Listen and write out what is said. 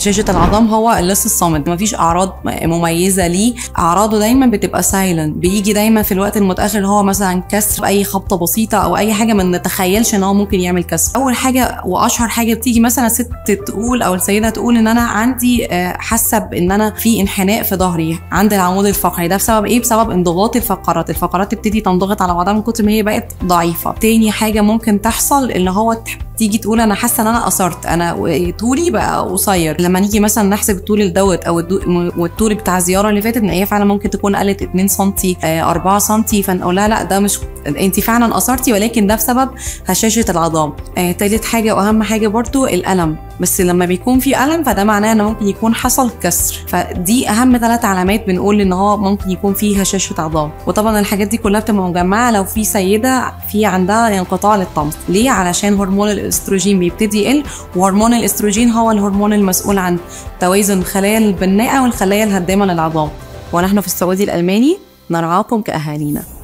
هشاشه العظام هو اللص الصامت مفيش اعراض مميزه ليه اعراضه دايما بتبقى سايلنت بيجي دايما في الوقت المتاخر اللي هو مثلا كسر اي خبطه بسيطه او اي حاجه ما نتخيلش ان هو ممكن يعمل كسر اول حاجه واشهر حاجه بتيجي مثلا ست تقول او السيده تقول ان انا عندي آه، حاسه بان انا في انحناء في ظهري عند العمود الفقري ده بسبب ايه بسبب انضغاط الفقرات الفقرات تبتدي تنضغط على بعضها من كتر ما هي بقت ضعيفه تاني حاجه ممكن تحصل اللي هو تيجي تقول انا حاسه ان انا قصرت انا طولي بقى قصير لما نيجي مثلا نحسب الطول دوت او الطول بتاع الزياره اللي فاتت هي فعلا ممكن تكون قلت 2 سم 4 سم فنقول لها لا ده مش انت فعلا قصرتي ولكن ده بسبب هشاشه العظام آه تالت حاجه واهم حاجه برضو الالم بس لما بيكون في الم فده معناه ان ممكن يكون حصل كسر فدي اهم ثلاث علامات بنقول ان هو ممكن يكون فيه هشاشه عظام وطبعا الحاجات دي كلها بتبقى مجمعه لو في سيده في عندها انقطاع للطمس ليه علشان هرمون الاستروجين بيبتدي يقل وهرمون الاستروجين هو الهرمون المسؤول عن توازن الخلايا البناءه والخلايا الهدامه للعظام ونحن في السعودي الالماني نرعاكم كاهالينا